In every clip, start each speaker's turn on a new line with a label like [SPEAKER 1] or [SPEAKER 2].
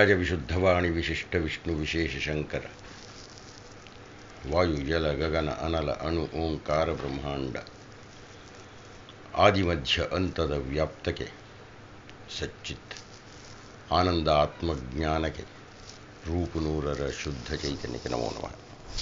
[SPEAKER 1] ವಾದಿರಾಜ ವಿಶುದ್ಧವಾಣಿ ವಿಶಿಷ್ಟ ವಿಷ್ಣು ವಿಶೇಷ ಶಂಕರ ವಾಯು ಜಲ ಗಗನ ಅನಲ ಅಣು ಓಂಕಾರ ಬ್ರಹ್ಮಾಂಡ ಆದಿಮಧ್ಯ ಅಂತದ ವ್ಯಾಪ್ತಕ್ಕೆ ಸಚ್ಚಿತ್ ಆನಂದ ಆತ್ಮಜ್ಞಾನಕ್ಕೆ ರೂಪುನೂರರ ಶುದ್ಧ ಚೈತನ್ಯಕ್ಕೆ ನಮೋ ನಮಃ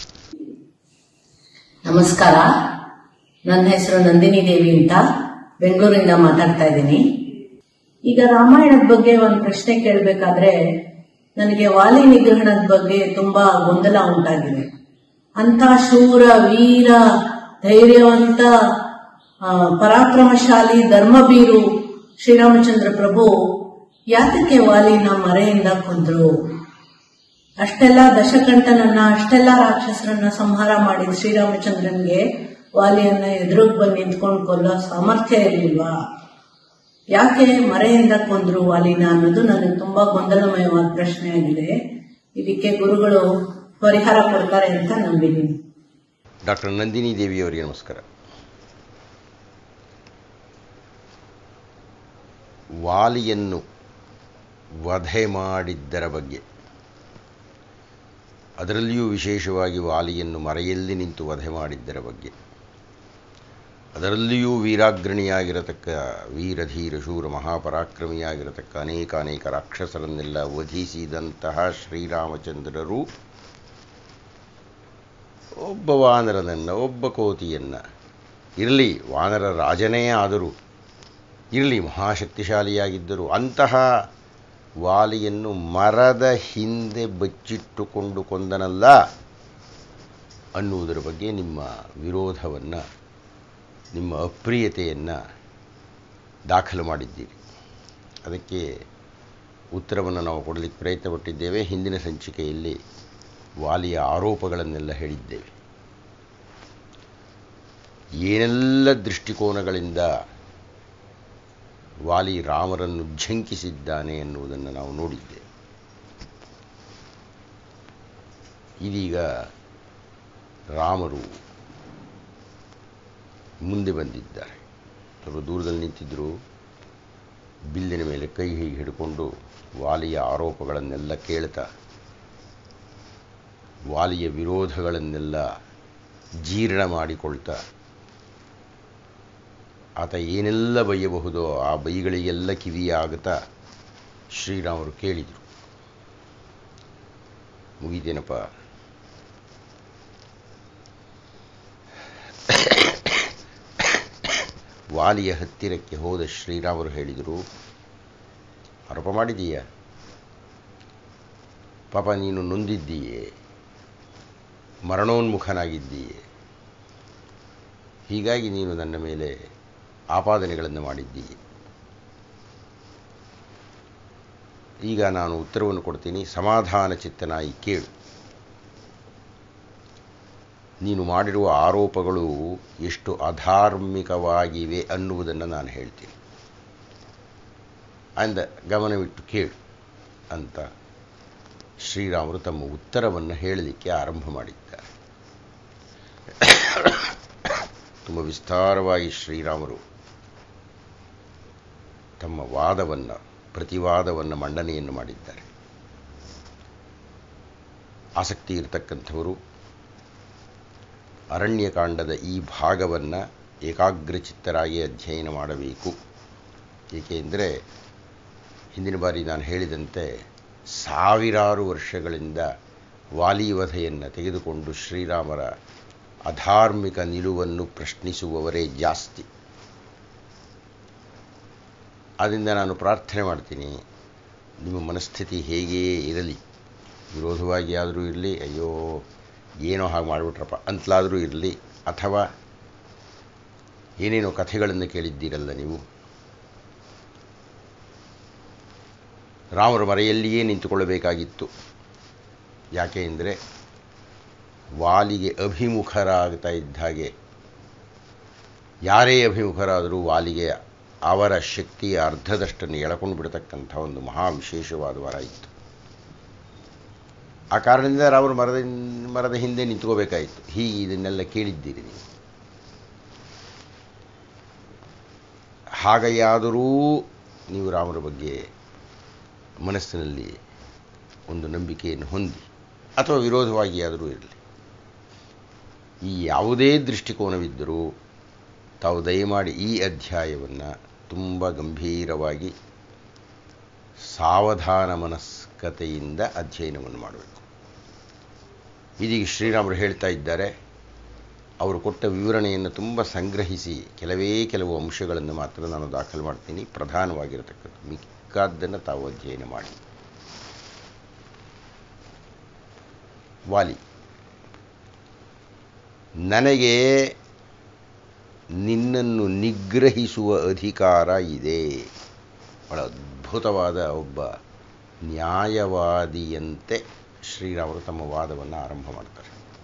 [SPEAKER 2] ನಮಸ್ಕಾರ ನನ್ನ ಹೆಸರು ನಂದಿನಿ ದೇವಿ ಅಂತ ಬೆಂಗಳೂರಿಂದ ಮಾತಾಡ್ತಾ ಇದ್ದೀನಿ ಈಗ ರಾಮಾಯಣದ ಬಗ್ಗೆ ಒಂದು ಪ್ರಶ್ನೆ ಕೇಳಬೇಕಾದ್ರೆ ನನಗೆ ವಾಲಿ ನಿಗ್ರಹಣದ ಬಗ್ಗೆ ತುಂಬಾ ಗೊಂದಲ ಉಂಟಾಗಿದೆ ಅಂತ ಶೂರ ವೀರ ಧೈರ್ಯವಂತ ಆ, ಪರಾಕ್ರಮಶಾಲಿ ಧರ್ಮಬೀರು ಶ್ರೀರಾಮಚಂದ್ರ ಪ್ರಭು ಯಾತಕ್ಕೆ ವಾಲಿನ ಮರೆಯಿಂದ ಕೊಂದ್ರು ಅಷ್ಟೆಲ್ಲ ದಶಕಂಠನನ್ನ ಅಷ್ಟೆಲ್ಲ ರಾಕ್ಷಸರನ್ನ ಸಂಹಾರ ಮಾಡಿದ ಶ್ರೀರಾಮಚಂದ್ರನ್ಗೆ ವಾಲಿಯನ್ನ ಎದುರುಗ್ ಬಂದು ನಿಂತ್ಕೊಂಡು ಕೊಲ್ಲೋ ಸಾಮರ್ಥ್ಯ ಇರಲಿಲ್ವಾ ಯಾಕೆ ಮರೆಯಿಂದ ಕೊಂದ್ರು ವಾಲಿನ ಅನ್ನೋದು ನನಗೆ ತುಂಬಾ ಗೊಂದಲಮಯವಾದ ಪ್ರಶ್ನೆ ಆಗಿದೆ ಇದಕ್ಕೆ ಗುರುಗಳು ಪರಿಹಾರ ಕೊಡ್ತಾರೆ ಅಂತ ನಂಬಿದ್ದೀನಿ
[SPEAKER 1] ಡಾಕ್ಟರ್ ನಂದಿನಿ ದೇವಿಯವರಿಗೆ ನಮಸ್ಕಾರ ವಾಲಿಯನ್ನು ವಧೆ ಮಾಡಿದ್ದರ ಬಗ್ಗೆ ಅದರಲ್ಲಿಯೂ ವಿಶೇಷವಾಗಿ ವಾಲಿಯನ್ನು ಮರೆಯಲ್ಲಿ ನಿಂತು ವಧೆ ಮಾಡಿದ್ದರ ಬಗ್ಗೆ ಅದರಲ್ಲಿಯೂ ವೀರಾಗ್ರಣಿಯಾಗಿರತಕ್ಕ ವೀರಧೀರ ಶೂರ ಮಹಾಪರಾಕ್ರಮಿಯಾಗಿರತಕ್ಕ ಅನೇಕ ಅನೇಕ ರಾಕ್ಷಸರನ್ನೆಲ್ಲ ವಧಿಸಿದಂತಹ ಶ್ರೀರಾಮಚಂದ್ರರು ಒಬ್ಬ ವಾನರನನ್ನು ಒಬ್ಬ ಕೋತಿಯನ್ನು ಇರಲಿ ವಾನರ ರಾಜನೇ ಆದರೂ ಇರಲಿ ಮಹಾಶಕ್ತಿಶಾಲಿಯಾಗಿದ್ದರು ಅಂತಹ ವಾಲಿಯನ್ನು ಮರದ ಹಿಂದೆ ಬಚ್ಚಿಟ್ಟುಕೊಂಡು ಕೊಂದನಲ್ಲ ಅನ್ನುವುದರ ಬಗ್ಗೆ ನಿಮ್ಮ ವಿರೋಧವನ್ನು ನಿಮ್ಮ ಅಪ್ರಿಯತೆಯನ್ನು ದಾಖಲು ಮಾಡಿದ್ದೀರಿ ಅದಕ್ಕೆ ಉತ್ತರವನ್ನು ನಾವು ಕೊಡಲಿಕ್ಕೆ ಪ್ರಯತ್ನಪಟ್ಟಿದ್ದೇವೆ ಹಿಂದಿನ ಸಂಚಿಕೆಯಲ್ಲಿ ವಾಲಿಯ ಆರೋಪಗಳನ್ನೆಲ್ಲ ಹೇಳಿದ್ದೇವೆ ಏನೆಲ್ಲ ದೃಷ್ಟಿಕೋನಗಳಿಂದ ವಾಲಿ ರಾಮರನ್ನು ಝಂಕಿಸಿದ್ದಾನೆ ಎನ್ನುವುದನ್ನು ನಾವು ನೋಡಿದ್ದೇವೆ ಇದೀಗ ರಾಮರು ಮುಂದೆ ಬಂದಿದ್ದಾರೆ ಸ್ವಲ್ಪ ದೂರದಲ್ಲಿ ನಿಂತಿದ್ದರು ಬಿಲ್ಲಿನ ಮೇಲೆ ಕೈ ಹೀಗೆ ಹಿಡ್ಕೊಂಡು ವಾಲಿಯ ಆರೋಪಗಳನ್ನೆಲ್ಲ ಕೇಳ್ತಾ ವಾಲಿಯ ವಿರೋಧಗಳನ್ನೆಲ್ಲ ಜೀರ್ಣ ಮಾಡಿಕೊಳ್ತಾ ಆತ ಏನೆಲ್ಲ ಬೈಯಬಹುದೋ ಆ ಬೈಗಳಿಗೆಲ್ಲ ಕಿವಿಯಾಗುತ್ತಾ ಶ್ರೀರಾಮರು ಕೇಳಿದರು ಮುಗಿತೇನಪ್ಪ ವಾಲಿಯ ಹತ್ತಿರಕ್ಕೆ ಹೋದ ಶ್ರೀರಾಮರು ಹೇಳಿದರು ಆರೋಪ ಮಾಡಿದೀಯ ಪಾಪ ನೀನು ನೊಂದಿದ್ದೀಯೇ ಮರಣೋನ್ಮುಖನಾಗಿದ್ದೀಯೆ ಹೀಗಾಗಿ ನೀನು ನನ್ನ ಮೇಲೆ ಆಪಾದನೆಗಳನ್ನು ಮಾಡಿದ್ದೀಯೆ ಈಗ ನಾನು ಉತ್ತರವನ್ನು ಕೊಡ್ತೀನಿ ಸಮಾಧಾನ ಚಿತ್ತನಾಯಿ ಕೇಳು ನೀನು ಮಾಡಿರುವ ಆರೋಪಗಳು ಎಷ್ಟು ಅಧಾರ್ಮಿಕವಾಗಿವೆ ಅನ್ನುವುದನ್ನು ನಾನು ಹೇಳ್ತೀನಿ ಅಂದ ಗಮನವಿಟ್ಟು ಕೇಳು ಅಂತ ಶ್ರೀರಾಮರು ತಮ್ಮ ಉತ್ತರವನ್ನು ಹೇಳಲಿಕ್ಕೆ ಆರಂಭ ಮಾಡಿದ್ದಾರೆ ತುಂಬ ವಿಸ್ತಾರವಾಗಿ ಶ್ರೀರಾಮರು ತಮ್ಮ ವಾದವನ್ನು ಪ್ರತಿವಾದವನ್ನು ಮಂಡನೆಯನ್ನು ಮಾಡಿದ್ದಾರೆ ಆಸಕ್ತಿ ಇರತಕ್ಕಂಥವರು ಅರಣ್ಯಕಾಂಡದ ಈ ಭಾಗವನ್ನು ಏಕಾಗ್ರಚಿತ್ತರಾಗಿ ಅಧ್ಯಯನ ಮಾಡಬೇಕು ಏಕೆಂದರೆ ಹಿಂದಿನ ಬಾರಿ ನಾನು ಹೇಳಿದಂತೆ ಸಾವಿರಾರು ವರ್ಷಗಳಿಂದ ವಾಲಿವಧೆಯನ್ನು ತೆಗೆದುಕೊಂಡು ಶ್ರೀರಾಮರ ಅಧಾರ್ಮಿಕ ನಿಲುವನ್ನು ಪ್ರಶ್ನಿಸುವವರೇ ಜಾಸ್ತಿ ಆದ್ದರಿಂದ ನಾನು ಪ್ರಾರ್ಥನೆ ಮಾಡ್ತೀನಿ ನಿಮ್ಮ ಮನಸ್ಥಿತಿ ಹೇಗೆಯೇ ಇರಲಿ ವಿರೋಧವಾಗಿ ಆದರೂ ಇರಲಿ ಅಯ್ಯೋ ಏನೋ ಹಾಗೆ ಮಾಡಿಬಿಟ್ರಪ್ಪ ಅಂತಲಾದರೂ ಇರಲಿ ಅಥವಾ ಏನೇನೋ ಕಥೆಗಳನ್ನು ಕೇಳಿದ್ದೀರಲ್ಲ ನೀವು ರಾಮರ ಮರೆಯಲ್ಲಿಯೇ ನಿಂತುಕೊಳ್ಳಬೇಕಾಗಿತ್ತು ಯಾಕೆ ಅಂದರೆ ವಾಲಿಗೆ ಅಭಿಮುಖರಾಗ್ತಾ ಇದ್ದ ಹಾಗೆ ಯಾರೇ ಅಭಿಮುಖರಾದರೂ ವಾಲಿಗೆ ಅವರ ಶಕ್ತಿಯ ಅರ್ಧದಷ್ಟನ್ನು ಎಳಕೊಂಡು ಬಿಡತಕ್ಕಂಥ ಒಂದು ಮಹಾ ವಿಶೇಷವಾದ ವರ ಇತ್ತು ಆ ಕಾರಣದಿಂದ ರಾಮರು ಮರದ ಮರದ ಹಿಂದೆ ನಿಂತ್ಕೋಬೇಕಾಯಿತು ಹೀಗೆ ಇದನ್ನೆಲ್ಲ ಕೇಳಿದ್ದೀರಿ ನೀವು ಹಾಗೆಯಾದರೂ ನೀವು ರಾಮರ ಬಗ್ಗೆ ಮನಸ್ಸಿನಲ್ಲಿ ಒಂದು ನಂಬಿಕೆಯನ್ನು ಹೊಂದಿ ಅಥವಾ ವಿರೋಧವಾಗಿಯಾದರೂ ಇರಲಿ ಈ ಯಾವುದೇ ದೃಷ್ಟಿಕೋನವಿದ್ದರೂ ತಾವು ದಯಮಾಡಿ ಈ ಅಧ್ಯಾಯವನ್ನು ತುಂಬ ಗಂಭೀರವಾಗಿ ಸಾವಧಾನ ಮನಸ್ಕತೆಯಿಂದ ಅಧ್ಯಯನವನ್ನು ಮಾಡಬೇಕು ಇದೀಗ ಶ್ರೀರಾಮರು ಹೇಳ್ತಾ ಇದ್ದಾರೆ ಅವರು ಕೊಟ್ಟ ವಿವರಣೆಯನ್ನು ತುಂಬ ಸಂಗ್ರಹಿಸಿ ಕೆಲವೇ ಕೆಲವು ಅಂಶಗಳನ್ನು ಮಾತ್ರ ನಾನು ದಾಖಲು ಮಾಡ್ತೀನಿ ಪ್ರಧಾನವಾಗಿರತಕ್ಕದ್ದು ಮಿಕ್ಕಾದ್ದನ್ನು ತಾವು ಅಧ್ಯಯನ ಮಾಡಿ ವಾಲಿ ನನಗೆ ನಿನ್ನನ್ನು ನಿಗ್ರಹಿಸುವ ಅಧಿಕಾರ ಇದೆ ಬಹಳ ಅದ್ಭುತವಾದ ಒಬ್ಬ ನ್ಯಾಯವಾದಿಯಂತೆ ಶ್ರೀರಾಮರು ತಮ್ಮ ವಾದವನ್ನು ಆರಂಭ ಮಾಡ್ತಾರೆ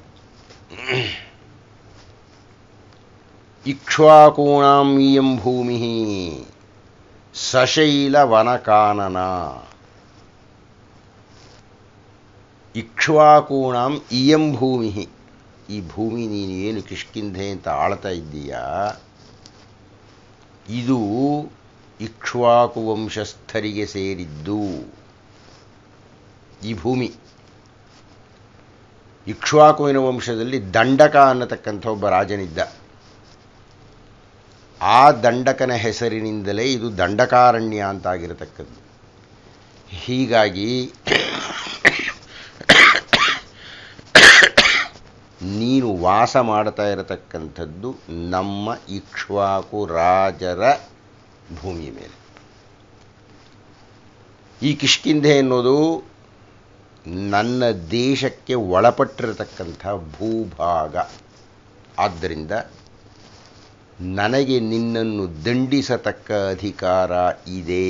[SPEAKER 1] ಇಕ್ಷ್ವಾಕೂಣಾಂ ಇಯಂ ಭೂಮಿ ಸಶೈಲ ವನಕಾನನ ಇಕ್ಷ್ವಾಕೂಣಾಂ ಇಯಂ ಭೂಮಿ ಈ ಭೂಮಿ ನೀನು ಏನು ಕಿಷ್ಕಿಂಧೆ ಅಂತ ಆಳ್ತಾ ಇದ್ದೀಯಾ ಇದು ಇಕ್ಷ್ವಾಕು ವಂಶಸ್ಥರಿಗೆ ಸೇರಿದ್ದು ಈ ಭೂಮಿ ಇಕ್ಷ್ವಾಕುವಿನ ವಂಶದಲ್ಲಿ ದಂಡಕ ಅನ್ನತಕ್ಕಂಥ ಒಬ್ಬ ರಾಜನಿದ್ದ ಆ ದಂಡಕನ ಹೆಸರಿನಿಂದಲೇ ಇದು ದಂಡಕಾರಣ್ಯ ಅಂತಾಗಿರತಕ್ಕದ್ದು ಹೀಗಾಗಿ ನೀನು ವಾಸ ಮಾಡ್ತಾ ಇರತಕ್ಕಂಥದ್ದು ನಮ್ಮ ಇಕ್ಷ್ವಾಕು ರಾಜರ ಭೂಮಿಯ ಮೇಲೆ ಈ ಕಿಷ್ಕಿಂಧೆ ಎನ್ನುವುದು ನನ್ನ ದೇಶಕ್ಕೆ ಒಳಪಟ್ಟಿರತಕ್ಕಂಥ ಭೂಭಾಗ ಆದ್ದರಿಂದ ನನಗೆ ನಿನ್ನನ್ನು ದಂಡಿಸತಕ್ಕ ಅಧಿಕಾರ ಇದೆ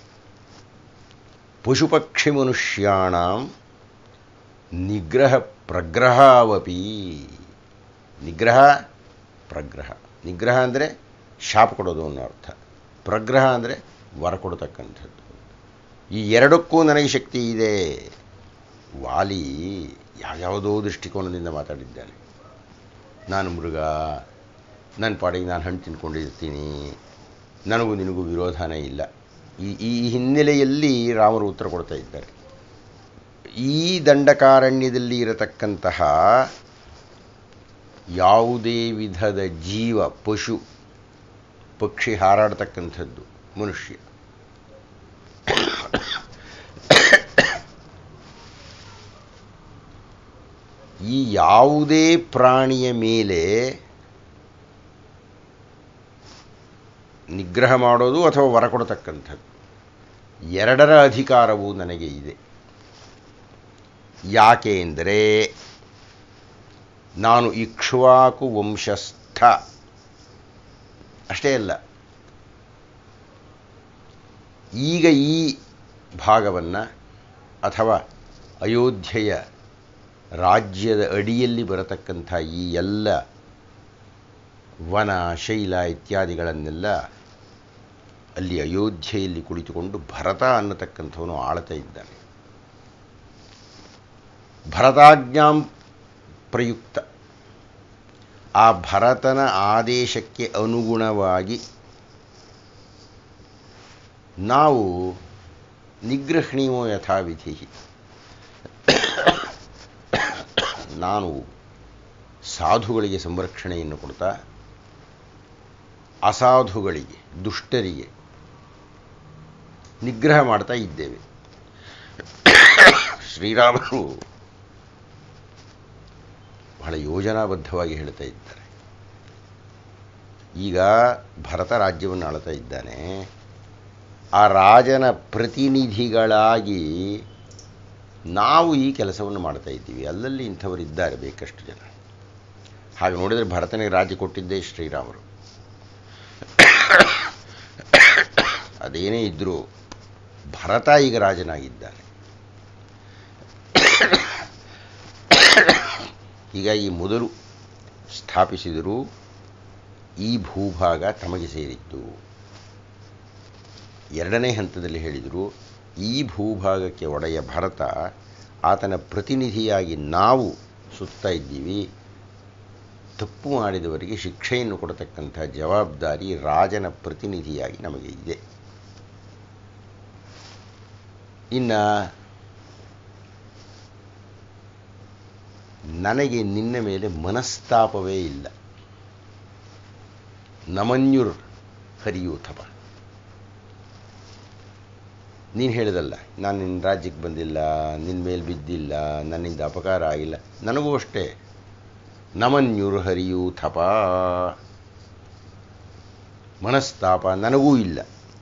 [SPEAKER 1] ಪಶುಪಕ್ಷಿ ಮನುಷ್ಯಾಣ ನಿಗ್ರಹ ಪ್ರಗ್ರಹವಪಿ ನಿಗ್ರಹ ಪ್ರಗ್ರಹ ನಿಗ್ರಹ ಅಂದರೆ ಶಾಪ ಕೊಡೋದು ಅನ್ನೋ ಅರ್ಥ ಪ್ರಗ್ರಹ ಅಂದರೆ ವರ ಕೊಡತಕ್ಕಂಥದ್ದು ಈ ಎರಡಕ್ಕೂ ನನಗೆ ಶಕ್ತಿ ಇದೆ ವಾಲಿ ಯಾವ್ಯಾವುದೋ ದೃಷ್ಟಿಕೋನದಿಂದ ಮಾತಾಡಿದ್ದಾನೆ ನಾನು ಮೃಗ ನನ್ನ ಪಾಡಿಗೆ ನಾನು ಹಣ್ಣು ತಿನ್ಕೊಂಡಿರ್ತೀನಿ ನನಗೂ ನಿನಗೂ ವಿರೋಧನೇ ಇಲ್ಲ ಈ ಈ ಹಿನ್ನೆಲೆಯಲ್ಲಿ ರಾಮರು ಉತ್ತರ ಕೊಡ್ತಾ ಇದ್ದಾರೆ ಈ ದಂಡಕಾರಣ್ಯದಲ್ಲಿ ಇರತಕ್ಕಂತಹ ಯಾವುದೇ ವಿಧದ ಜೀವ ಪಶು ಪಕ್ಷಿ ಹಾರಾಡ್ತಕ್ಕಂಥದ್ದು ಮನುಷ್ಯ ಈ ಯಾವುದೇ ಪ್ರಾಣಿಯ ಮೇಲೆ ನಿಗ್ರಹ ಮಾಡೋದು ಅಥವಾ ವರ ಕೊಡತಕ್ಕಂಥದ್ದು ಎರಡರ ಅಧಿಕಾರವೂ ನನಗೆ ಇದೆ ಯಾಕೆ ಎಂದರೆ ನಾನು ಇಕ್ಷ್ವಾಕು ವಂಶಸ್ಥ ಅಷ್ಟೇ ಅಲ್ಲ ಈಗ ಈ ಭಾಗವನ್ನು ಅಥವಾ ಅಯೋಧ್ಯೆಯ ರಾಜ್ಯದ ಅಡಿಯಲ್ಲಿ ಬರತಕ್ಕಂಥ ಈ ಎಲ್ಲ ವನ ಶೈಲ ಇತ್ಯಾದಿಗಳನ್ನೆಲ್ಲ ಅಲ್ಲಿ ಅಯೋಧ್ಯೆಯಲ್ಲಿ ಕುಳಿತುಕೊಂಡು ಭರತ ಅನ್ನತಕ್ಕಂಥವನು ಆಳ್ತಾ ಇದ್ದಾನೆ ಭರತಾಜ್ಞಾಂ ಪ್ರಯುಕ್ತ ಆ ಭರತನ ಆದೇಶಕ್ಕೆ ಅನುಗುಣವಾಗಿ ನಾವು ನಿಗ್ರಹಣೀಯೋ ಯಥಾವಿಧಿ ನಾನು ಸಾಧುಗಳಿಗೆ ಸಂರಕ್ಷಣೆಯನ್ನು ಕೊಡ್ತಾ ಅಸಾಧುಗಳಿಗೆ ದುಷ್ಟರಿಗೆ ನಿಗ್ರಹ ಮಾಡ್ತಾ ಇದ್ದೇವೆ ಶ್ರೀರಾಮರು ಬಹಳ ಯೋಜನಾಬದ್ಧವಾಗಿ ಹೇಳ್ತಾ ಇದ್ದಾರೆ ಈಗ ಭರತ ರಾಜ್ಯವನ್ನು ಆಳ್ತಾ ಇದ್ದಾನೆ ಆ ರಾಜನ ಪ್ರತಿನಿಧಿಗಳಾಗಿ ನಾವು ಈ ಕೆಲಸವನ್ನು ಮಾಡ್ತಾ ಇದ್ದೀವಿ ಅಲ್ಲಲ್ಲಿ ಇಂಥವರಿದ್ದಾರೆ ಬೇಕಷ್ಟು ಜನ ಹಾಗೆ ನೋಡಿದರೆ ಭರತನಿಗೆ ರಾಜ್ಯ ಕೊಟ್ಟಿದ್ದೇ ಶ್ರೀರಾಮರು ಅದೇನೇ ಇದ್ದರೂ ಭರತ ಈಗ ರಾಜನಾಗಿದ್ದಾನೆ ಹೀಗಾಗಿ ಮೊದಲು ಸ್ಥಾಪಿಸಿದರೂ ಈ ಭೂಭಾಗ ತಮಗೆ ಸೇರಿತ್ತು ಎರಡನೇ ಹಂತದಲ್ಲಿ ಹೇಳಿದರು ಈ ಭೂಭಾಗಕ್ಕೆ ಒಡೆಯ ಭರತ ಆತನ ಪ್ರತಿನಿಧಿಯಾಗಿ ನಾವು ಸುತ್ತಾ ಇದ್ದೀವಿ ತಪ್ಪು ಮಾಡಿದವರಿಗೆ ಶಿಕ್ಷೆಯನ್ನು ಕೊಡತಕ್ಕಂಥ ಜವಾಬ್ದಾರಿ ರಾಜನ ಪ್ರತಿನಿಧಿಯಾಗಿ ನಮಗೆ ಇದೆ ಇನ್ನು ನನಗೆ ನಿನ್ನ ಮೇಲೆ ಮನಸ್ತಾಪವೇ ಇಲ್ಲ ನಮನ್ಯುರ್ ಹರಿಯೂಥಪ ನೀನು ಹೇಳಿದಲ್ಲ ನಾನು ನಿನ್ನ ರಾಜ್ಯಕ್ಕೆ ಬಂದಿಲ್ಲ ನಿನ್ನ ಮೇಲೆ ಬಿದ್ದಿಲ್ಲ ನನ್ನಿಂದ ಅಪಕಾರ ಆಗಿಲ್ಲ ನನಗೂ ಅಷ್ಟೇ ನಮನ್ಯುರ್ ಹರಿಯೂಥಪ ಮನಸ್ತಾಪ ನನಗೂ ಇಲ್ಲ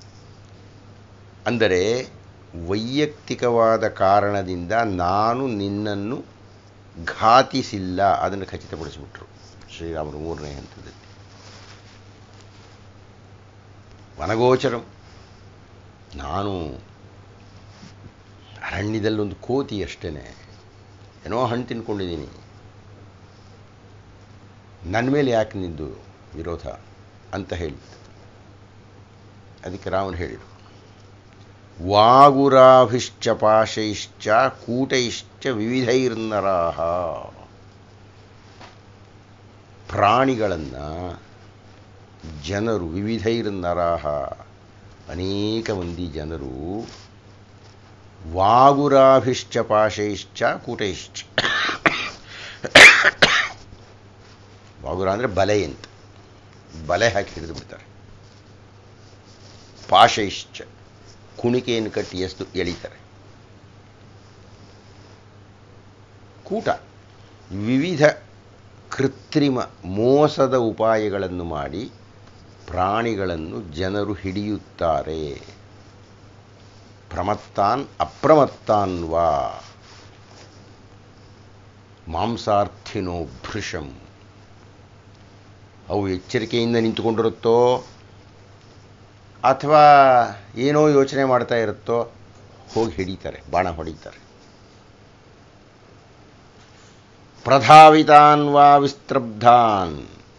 [SPEAKER 1] ಅಂದರೆ ವೈಯಕ್ತಿಕವಾದ ಕಾರಣದಿಂದ ನಾನು ನಿನ್ನನ್ನು ಘಾತಿಸಿಲ್ಲ ಅದನ್ನು ಖಚಿತಪಡಿಸಿಬಿಟ್ರು ಶ್ರೀರಾಮರು ಮೂರನೇ ಹಂತದಲ್ಲಿ ವನಗೋಚರಂ ನಾನು ಅರಣ್ಯದಲ್ಲೊಂದು ಕೋತಿ ಅಷ್ಟೇನೆ ಏನೋ ಹಣ್ಣು ತಿನ್ಕೊಂಡಿದ್ದೀನಿ ನನ್ನ ಮೇಲೆ ಯಾಕೆ ನಿಂದು ವಿರೋಧ ಅಂತ ಹೇಳಿದ್ದು ಅದಕ್ಕೆ ರಾಮನು ಹೇಳಿದರು ವಾಗುರಾಭಿಶ್ಚ ಪಾಶೈಶ್ಚ ಕೂಟೈಶ್ಚ ವಿವಿಧೈರ್ನರಾಹ ಪ್ರಾಣಿಗಳನ್ನು ಜನರು ವಿವಿಧೈರ್ನರಾಹ ಅನೇಕ ಮಂದಿ ಜನರು ವಾಗುರಾಭಿಶ್ಚ ಪಾಶೈಶ್ಚ ಕೂಟೈಶ್ಚ ವಾಗುರ ಅಂದರೆ ಬಲೆ ಅಂತ ಬಲೆ ಹಾಕಿ ಹಿಡಿದು ಬಿಡ್ತಾರೆ ಪಾಶೈಶ್ಚ ಕುಣಿಕೆಯನ್ನು ಕಟ್ಟಿ ಎಷ್ಟು ಎಳಿತಾರೆ ಕೂಟ ವಿವಿಧ ಕೃತ್ರಿಮ ಮೋಸದ ಉಪಾಯಗಳನ್ನು ಮಾಡಿ ಪ್ರಾಣಿಗಳನ್ನು ಜನರು ಹಿಡಿಯುತ್ತಾರೆ ಪ್ರಮತ್ತಾನ್ ಅಪ್ರಮತ್ತಾನ್ ವಾ ಮಾಂಸಾರ್ಥಿನೋ ಭೃಶಂ ಅವು ಎಚ್ಚರಿಕೆಯಿಂದ ನಿಂತುಕೊಂಡಿರುತ್ತೋ ಅಥವಾ ಏನೋ ಯೋಚನೆ ಮಾಡ್ತಾ ಇರುತ್ತೋ ಹೋಗಿ ಹಿಡಿತಾರೆ ಬಾಣ ಹೊಡಿತಾರೆ ಪ್ರಧಾವಿತಾನ್ ವಾ ವಿಸ್ತ್ರಬ್ಧಾನ್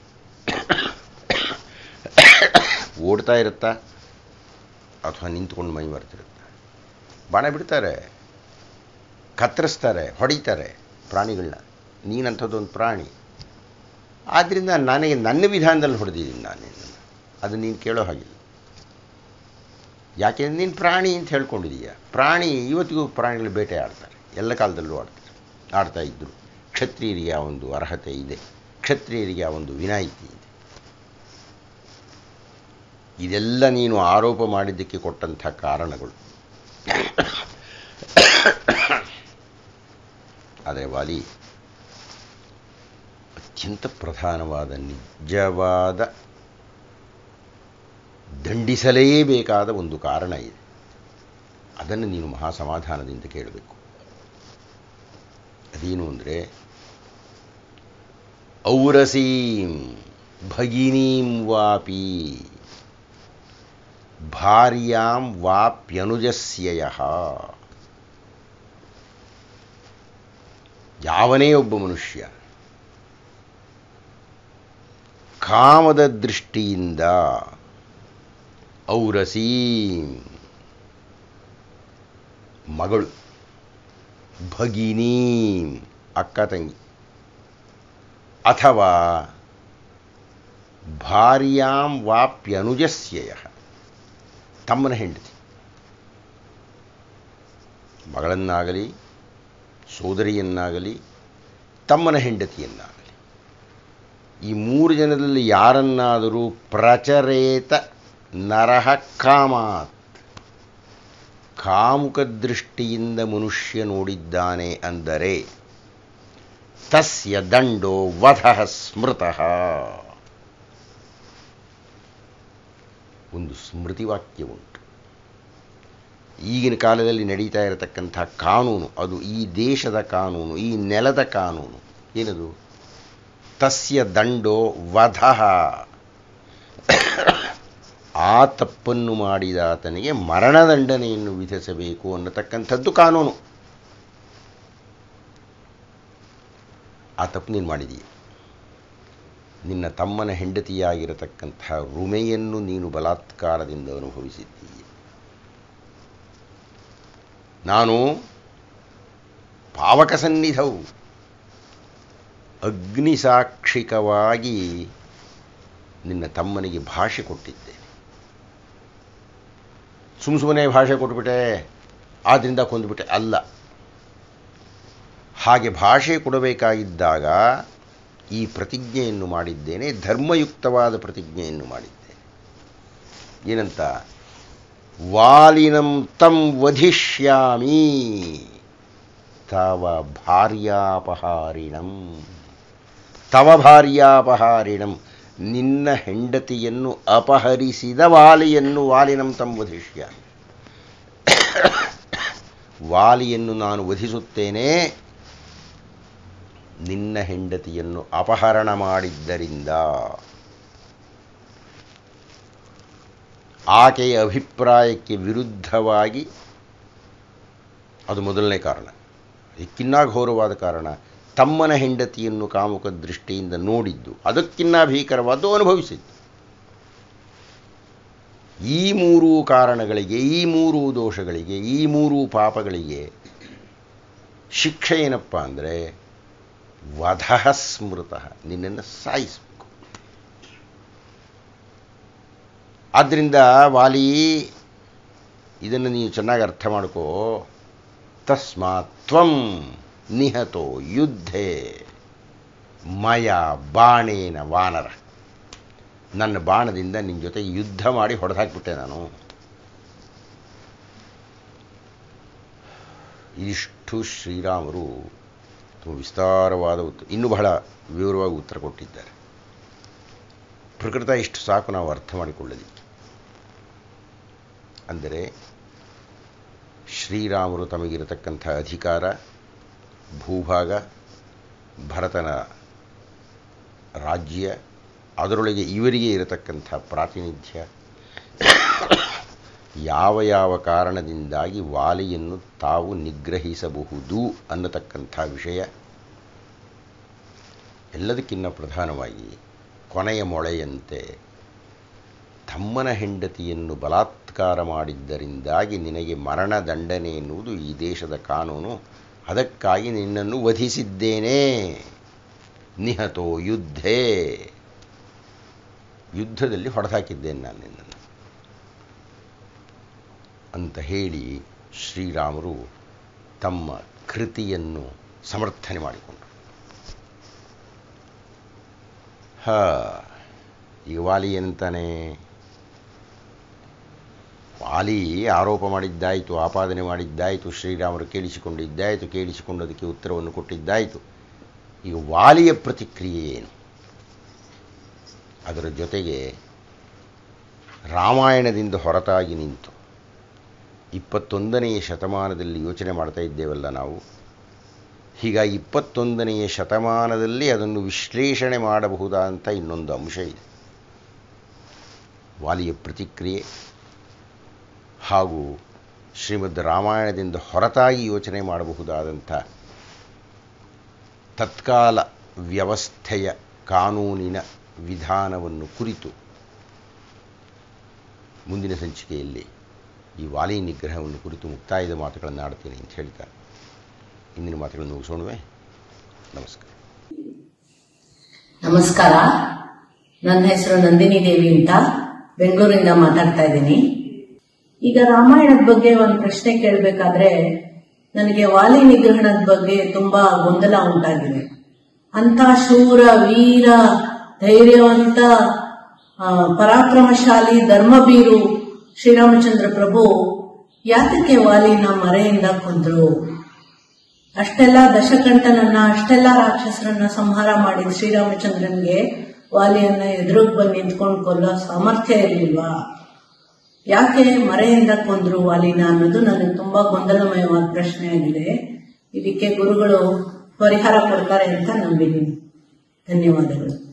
[SPEAKER 1] ಓಡ್ತಾ ಇರುತ್ತಾ ಅಥವಾ ನಿಂತ್ಕೊಂಡು ಮೈ ಮರ್ತಿರುತ್ತಾ ಬಾಣ ಬಿಡ್ತಾರೆ ಕತ್ತರಿಸ್ತಾರೆ ಹೊಡಿತಾರೆ ಪ್ರಾಣಿಗಳನ್ನ ನೀನಂಥದ್ದೊಂದು ಪ್ರಾಣಿ ಆದ್ದರಿಂದ ನನಗೆ ನನ್ನ ವಿಧಾನದಲ್ಲಿ ಹೊಡೆದಿದ್ದೀನಿ ನಾನು ನಿನ್ನನ್ನು ಅದು ನೀನು ಕೇಳೋ ಹಾಗಿಲ್ಲ ಯಾಕೆಂದ್ರೆ ನೀನು ಪ್ರಾಣಿ ಅಂತ ಹೇಳ್ಕೊಂಡಿದೀಯ ಪ್ರಾಣಿ ಇವತ್ತಿಗೂ ಪ್ರಾಣಿಗಳು ಬೇಟೆ ಆಡ್ತಾರೆ ಎಲ್ಲ ಕಾಲದಲ್ಲೂ ಆಡ್ತಾರೆ ಆಡ್ತಾ ಇದ್ದರು ಕ್ಷತ್ರಿಯರಿಗೆ ಆ ಒಂದು ಅರ್ಹತೆ ಇದೆ ಕ್ಷತ್ರಿಯರಿಗೆ ಆ ಒಂದು ವಿನಾಯಿತಿ ಇದೆ ಇದೆಲ್ಲ ನೀನು ಆರೋಪ ಮಾಡಿದ್ದಕ್ಕೆ ಕೊಟ್ಟಂಥ ಕಾರಣಗಳು ಆದರೆ ವಾಲಿ ಅತ್ಯಂತ ಪ್ರಧಾನವಾದ ನಿಜವಾದ ದಂಡಿಸಲೇಬೇಕಾದ ಒಂದು ಕಾರಣ ಇದೆ ಅದನ್ನು ನೀನು ಮಹಾ ಸಮಾಧಾನದಿಂದ ಕೇಳಬೇಕು ಅದೇನು ಅಂದರೆ ಔರಸೀಂ ಭಗಿನೀಂ ವಾಪಿ ಭಾರ್ಯಾಂ ವಾಪ್ಯನುಜಸ್ಯಯ ಯಾವನೇ ಒಬ್ಬ ಮನುಷ್ಯ ಕಾಮದ ದೃಷ್ಟಿಯಿಂದ ಔರಸೀ ಮಗಳು ಭಗಿನಿ ಅಕ್ಕ ತಂಗಿ ಅಥವಾ ಭಾರ್ಯಾಂ ವಾಪ್ಯನುಜಸ್ಯಯ ತಮ್ಮನ ಹೆಂಡತಿ ಮಗಳನ್ನಾಗಲಿ ಸೋದರಿಯನ್ನಾಗಲಿ ತಮ್ಮನ ಹೆಂಡತಿಯನ್ನಾಗಲಿ ಈ ಮೂರು ಜನರಲ್ಲಿ ಯಾರನ್ನಾದರೂ ಪ್ರಚರೇತ ನರಹ ಕಾಮಾತ್ ಕಾಮುಕ ದೃಷ್ಟಿಯಿಂದ ಮನುಷ್ಯ ನೋಡಿದ್ದಾನೆ ಅಂದರೆ ತಸ್ಯ ದಂಡೋ ವಧ ಸ್ಮೃತಃ ಒಂದು ಸ್ಮೃತಿವಾಕ್ಯ ಉಂಟು ಈಗಿನ ಕಾಲದಲ್ಲಿ ನಡೀತಾ ಇರತಕ್ಕಂಥ ಕಾನೂನು ಅದು ಈ ದೇಶದ ಕಾನೂನು ಈ ನೆಲದ ಕಾನೂನು ಏನದು ತಸ್ಯ ದಂಡೋ ವಧ ಆ ತಪ್ಪನ್ನು ಮಾಡಿದ ಆತನಿಗೆ ಮರಣದಂಡನೆಯನ್ನು ವಿಧಿಸಬೇಕು ಅನ್ನತಕ್ಕಂಥದ್ದು ಕಾನೂನು ಆ ತಪ್ಪು ನೀನು ಮಾಡಿದೀಯ ನಿನ್ನ ತಮ್ಮನ ಹೆಂಡತಿಯಾಗಿರತಕ್ಕಂಥ ರುಮೆಯನ್ನು ನೀನು ಬಲಾತ್ಕಾರದಿಂದ ಅನುಭವಿಸಿದ್ದೀಯ ನಾನು ಪಾವಕ ಸನ್ನಿಧವು ಅಗ್ನಿಸಾಕ್ಷಿಕವಾಗಿ ನಿನ್ನ ತಮ್ಮನಿಗೆ ಭಾಷೆ ಕೊಟ್ಟಿದ್ದೆ ಸುಮ್ಮ ಸುಮ್ಮನೆ ಭಾಷೆ ಕೊಟ್ಬಿಟ್ಟೆ ಆದ್ದರಿಂದ ಕೊಂದುಬಿಟ್ಟೆ ಅಲ್ಲ ಹಾಗೆ ಭಾಷೆ ಕೊಡಬೇಕಾಗಿದ್ದಾಗ ಈ ಪ್ರತಿಜ್ಞೆಯನ್ನು ಮಾಡಿದ್ದೇನೆ ಧರ್ಮಯುಕ್ತವಾದ ಪ್ರತಿಜ್ಞೆಯನ್ನು ಮಾಡಿದ್ದೇನೆ ಏನಂತ ವಾಲಿನಂ ತಂ ವಧಿಷ್ಯಾಮಿ ತವ ಭಾರ್ಯಾಪಹಾರಿಣಂ ತವ ಭಾರ್ಯಾಪಹಾರಿಣಂ ನಿನ್ನ ಹೆಂಡತಿಯನ್ನು ಅಪಹರಿಸಿದ ವಾಲಿಯನ್ನು ವಾಲಿನಂ ತಂ ವಧಿಷ್ಯ ವಾಲಿಯನ್ನು ನಾನು ವಧಿಸುತ್ತೇನೆ ನಿನ್ನ ಹೆಂಡತಿಯನ್ನು ಅಪಹರಣ ಮಾಡಿದ್ದರಿಂದ ಆಕೆಯ ಅಭಿಪ್ರಾಯಕ್ಕೆ ವಿರುದ್ಧವಾಗಿ ಅದು ಮೊದಲನೇ ಕಾರಣ ಇದಕ್ಕಿನ್ನ ಘೋರವಾದ ಕಾರಣ ತಮ್ಮನ ಹೆಂಡತಿಯನ್ನು ಕಾಮುಕ ದೃಷ್ಟಿಯಿಂದ ನೋಡಿದ್ದು ಅದಕ್ಕಿನ್ನ ಭೀಕರವಾದ್ದು ಅನುಭವಿಸಿದ್ದು ಈ ಮೂರೂ ಕಾರಣಗಳಿಗೆ ಈ ಮೂರೂ ದೋಷಗಳಿಗೆ ಈ ಮೂರೂ ಪಾಪಗಳಿಗೆ ಶಿಕ್ಷೆ ಏನಪ್ಪ ಅಂದರೆ ವಧ ಸ್ಮೃತ ನಿನ್ನನ್ನು ಸಾಯಿಸಬೇಕು ಆದ್ದರಿಂದ ವಾಲಿ ಇದನ್ನು ನೀವು ಚೆನ್ನಾಗಿ ಅರ್ಥ ಮಾಡ್ಕೋ ತಸ್ಮಾತ್ ತ್ವಂ ನಿಹತೋ ಯುದ್ಧೇ ಮಯ ಬಾಣೇನ ವಾನರ ನನ್ನ ಬಾಣದಿಂದ ನಿನ್ನ ಜೊತೆ ಯುದ್ಧ ಮಾಡಿ ಹೊಡೆದಾಕ್ಬಿಟ್ಟೆ ನಾನು ಇದಿಷ್ಟು ಶ್ರೀರಾಮರು ತುಂಬ ವಿಸ್ತಾರವಾದ ಉತ್ತರ ಇನ್ನೂ ಬಹಳ ವಿವರವಾಗಿ ಉತ್ತರ ಕೊಟ್ಟಿದ್ದಾರೆ ಪ್ರಕೃತ ಇಷ್ಟು ಸಾಕು ನಾವು ಅರ್ಥ ಮಾಡಿಕೊಳ್ಳಲಿಕ್ಕೆ ಅಂದರೆ ಶ್ರೀರಾಮರು ತಮಗಿರತಕ್ಕಂಥ ಅಧಿಕಾರ ಭೂಭಾಗ ಭರತನ ರಾಜ್ಯ ಅದರೊಳಗೆ ಇವರಿಗೆ ಇರತಕ್ಕಂಥ ಪ್ರಾತಿನಿಧ್ಯ ಯಾವ ಯಾವ ಕಾರಣದಿಂದಾಗಿ ವಾಲಿಯನ್ನು ತಾವು ನಿಗ್ರಹಿಸಬಹುದು ಅನ್ನತಕ್ಕಂಥ ವಿಷಯ ಎಲ್ಲದಕ್ಕಿಂತ ಪ್ರಧಾನವಾಗಿ ಕೊನೆಯ ಮೊಳೆಯಂತೆ ತಮ್ಮನ ಹೆಂಡತಿಯನ್ನು ಬಲಾತ್ಕಾರ ಮಾಡಿದ್ದರಿಂದಾಗಿ ನಿನಗೆ ಮರಣದಂಡನೆ ಎನ್ನುವುದು ಈ ದೇಶದ ಕಾನೂನು ಅದಕ್ಕಾಗಿ ನಿನ್ನನ್ನು ವಧಿಸಿದ್ದೇನೆ ನಿಹತೋ ಯುದ್ಧೇ ಯುದ್ಧದಲ್ಲಿ ಹೊಡೆದಾಕಿದ್ದೇನೆ ನಾನು ನಿನ್ನನ್ನು ಅಂತ ಹೇಳಿ ಶ್ರೀರಾಮರು ತಮ್ಮ ಕೃತಿಯನ್ನು ಸಮರ್ಥನೆ ಮಾಡಿಕೊಂಡರು ಹ ಈಗ ವಾಲಿ ಏನಂತಾನೆ ವಾಲಿ ಆರೋಪ ಮಾಡಿದ್ದಾಯಿತು ಆಪಾದನೆ ಮಾಡಿದ್ದಾಯಿತು ಶ್ರೀರಾಮರು ಕೇಳಿಸಿಕೊಂಡಿದ್ದಾಯಿತು ಕೇಳಿಸಿಕೊಂಡದಕ್ಕೆ ಉತ್ತರವನ್ನು ಕೊಟ್ಟಿದ್ದಾಯಿತು ಈಗ ವಾಲಿಯ ಪ್ರತಿಕ್ರಿಯೆ ಏನು ಅದರ ಜೊತೆಗೆ ರಾಮಾಯಣದಿಂದ ಹೊರತಾಗಿ ನಿಂತು ಇಪ್ಪತ್ತೊಂದನೆಯ ಶತಮಾನದಲ್ಲಿ ಯೋಚನೆ ಮಾಡ್ತಾ ಇದ್ದೇವಲ್ಲ ನಾವು ಹೀಗಾಗಿ ಇಪ್ಪತ್ತೊಂದನೆಯ ಶತಮಾನದಲ್ಲಿ ಅದನ್ನು ವಿಶ್ಲೇಷಣೆ ಮಾಡಬಹುದಾದಂಥ ಇನ್ನೊಂದು ಅಂಶ ಇದೆ ವಾಲಿಯ ಪ್ರತಿಕ್ರಿಯೆ ಹಾಗೂ ಶ್ರೀಮದ್ ರಾಮಾಯಣದಿಂದ ಹೊರತಾಗಿ ಯೋಚನೆ ಮಾಡಬಹುದಾದಂಥ ತತ್ಕಾಲ ವ್ಯವಸ್ಥೆಯ ಕಾನೂನಿನ ವಿಧಾನವನ್ನು ಕುರಿತು ಮುಂದಿನ ಸಂಚಿಕೆಯಲ್ಲಿ ಈ ವಾಲಿ ನಿಗ್ರಹವನ್ನು ಕುರಿತು ಮುಕ್ತಾಯದ ಮಾತುಗಳನ್ನು ಆಡ್ತೀನಿ ಅಂತ ಹೇಳ್ತಾ ಇಂದಿನ ಮಾತುಗಳನ್ನು ಮುಗಿಸೋಣವೇ ನಮಸ್ಕಾರ
[SPEAKER 2] ನಮಸ್ಕಾರ ನನ್ನ ಹೆಸರು ನಂದಿನಿ ದೇವಿ ಅಂತ ಬೆಂಗಳೂರಿಂದ ಮಾತಾಡ್ತಾ ಇದ್ದೀನಿ ಈಗ ರಾಮಾಯಣದ ಬಗ್ಗೆ ಒಂದು ಪ್ರಶ್ನೆ ಕೇಳಬೇಕಾದ್ರೆ ನನಗೆ ವಾಲಿ ನಿಗ್ರಹಣದ ಬಗ್ಗೆ ತುಂಬಾ ಗೊಂದಲ ಉಂಟಾಗಿದೆ ಅಂತ ಶೂರ ವೀರ ಧೈರ್ಯವಂತ ಆ, ಪರಾಕ್ರಮಶಾಲಿ ಧರ್ಮಬೀರು ಶ್ರೀರಾಮಚಂದ್ರ ಪ್ರಭು ಯಾತಕ್ಕೆ ವಾಲಿನ ಮರೆಯಿಂದ ಕೊಂದ್ರು ಅಷ್ಟೆಲ್ಲ ದಶಕಂಠನನ್ನ ಅಷ್ಟೆಲ್ಲ ರಾಕ್ಷಸರನ್ನ ಸಂಹಾರ ಮಾಡಿದ ಶ್ರೀರಾಮಚಂದ್ರನ್ಗೆ ವಾಲಿಯನ್ನ ಎದುರುಗ್ ಬಂದು ನಿಂತ್ಕೊಂಡು ಕೊಲ್ಲೋ ಸಾಮರ್ಥ್ಯ ಇರಲಿಲ್ವಾ ಯಾಕೆ ಮರೆಯಿಂದ ಕೊಂದ್ರು ವಾಲಿನ ಅನ್ನೋದು ನನಗೆ ತುಂಬಾ ಗೊಂದಲಮಯವಾದ ಪ್ರಶ್ನೆ ಆಗಿದೆ ಇದಕ್ಕೆ ಗುರುಗಳು ಪರಿಹಾರ ಕೊಡ್ತಾರೆ ಅಂತ ನಂಬಿದ್ದೀನಿ ಧನ್ಯವಾದಗಳು